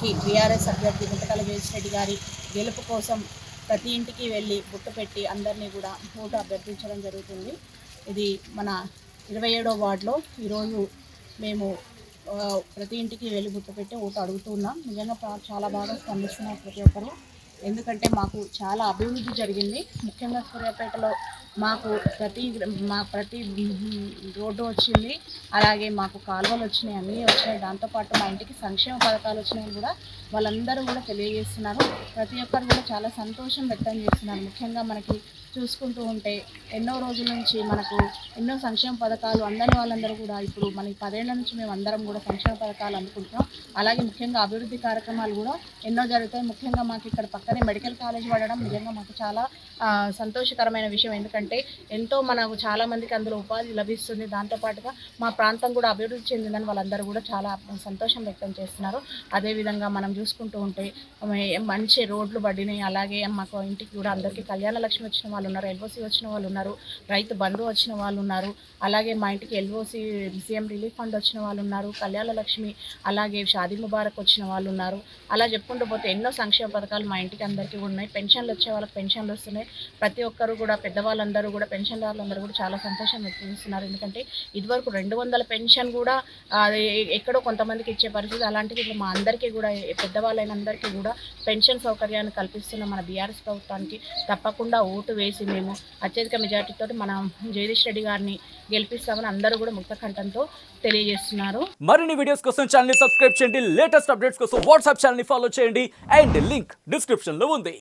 గారికి బీఆర్ఎస్ అభ్యర్థి గుంటకల రెడ్డి గారి గెలుపు కోసం ప్రతి ఇంటికి వెళ్ళి బుట్ట పెట్టి అందరినీ కూడా ఓటు అభ్యర్థించడం జరుగుతుంది ఇది మన ఇరవై ఏడో వార్డులో ఈరోజు మేము ఆ, ప్రతి ఇంటికి వెళ్ళి బుట్ట పెట్టి ఓటు అడుగుతున్నాం నిజంగా పా- చాలా బాగా స్పందిస్తున్నారు ప్రతి ఒక్కరు ఎందుకంటే మాకు చాలా అభివృద్ధి జరిగింది ముఖ్యంగా సూర్యాపేటలో మాకు ప్రతి మా ప్రతి రోడ్డు వచ్చింది అలాగే మాకు కాలువలు వచ్చినాయి అన్నీ వచ్చినాయి దాంతోపాటు మా ఇంటికి సంక్షేమ పథకాలు వచ్చినాయని కూడా వాళ్ళందరూ కూడా తెలియజేస్తున్నారు ప్రతి ఒక్కరు కూడా చాలా సంతోషం వ్యక్తం చేస్తున్నారు ముఖ్యంగా మనకి చూసుకుంటూ ఉంటే ఎన్నో రోజుల నుంచి మనకు ఎన్నో సంక్షేమ పథకాలు అందని వాళ్ళందరూ కూడా ఇప్పుడు మనకి పదేళ్ల నుంచి మేము అందరం కూడా సంక్షేమ పథకాలు అందుకుంటున్నాం అలాగే ముఖ్యంగా అభివృద్ధి కార్యక్రమాలు కూడా ఎన్నో జరుగుతాయి ముఖ్యంగా మాకు ఇక్కడ పక్కనే మెడికల్ కాలేజ్ పడడం నిజంగా మాకు చాలా ఆ, సంతోషకరమైన విషయం ఎందుకంటే ఎంతో మనకు చాలా మందికి అందులో ఉపాధి లభిస్తుంది దాంతోపాటుగా మా ప్రాంతం కూడా అభివృద్ధి చెందిందని వాళ్ళందరూ కూడా చాలా సంతోషం వ్యక్తం చేస్తున్నారు అదేవిధంగా మనం చూసుకుంటూ ఉంటే మ- మంచి రోడ్లు పడినాయి అలాగే మాకు ఇంటికి కూడా అందరికీ కళ్యాణ లక్ష్మి వచ్చిన వాళ్ళు ఉన్నారు ఎల్ఓసి వచ్చిన వాళ్ళు ఉన్నారు రైతు బంధు వచ్చిన వాళ్ళు ఉన్నారు అలాగే మా ఇంటికి ఎల్ఓసి సీఎం రిలీఫ్ ఫండ్ వచ్చిన వాళ్ళు ఉన్నారు కళ్యాణ లక్ష్మి అలాగే షాదీ ముబారక్ వచ్చిన వాళ్ళు ఉన్నారు అలా చెప్పుకుంటూ పోతే ఎన్నో సంక్షేమ పథకాలు మా ఇంటికి అందరికీ కూడా ఉన్నాయి పెన్షన్లు వచ్చే వాళ్ళకి పెన్షన్లు వస్తున్నాయి ప్రతి ఒక్కరు కూడా పెద్దవాళ్ళందరూ కూడా పెన్షన్దారులందరూ కూడా చాలా సంతోషం వ్యక్తం చేస్తున్నారు ఎందుకంటే ఇదివరకు రెండు వందల పెన్షన్ కూడా ఆ, ఎ- ఎక్కడో కొంతమందికి ఇచ్చే పరిస్థితి అలాంటిది ఇప్పుడు మా అందరికీ కూడా ఎ- పెద్దవాళ్ళైన అందరికీ కూడా పెన్షన్ సౌకర్యాన్ని కల్పిస్తున్న మన బీఆర్ఎస్ ప్రభుత్వానికి తప్పకుండా ఓటు వేసి మేము అత్యధిక మెజార్టీతో మన జగదీష్ రెడ్డి గారిని గెలిపిస్తామని అందరూ కూడా ముక్త కంఠంతో తెలియజేస్తున్నారు మరిన్ని వీడియోస్ కోసం ఛానల్ ని సబ్స్క్రైబ్ చేయండి లేటెస్ట్ అప్డేట్స్ కోసం వాట్సాప్ ఛానల్ ని ఫాలో చేయండి అండ్ లింక్ డిస్క్రిప్షన్ లో ఉంది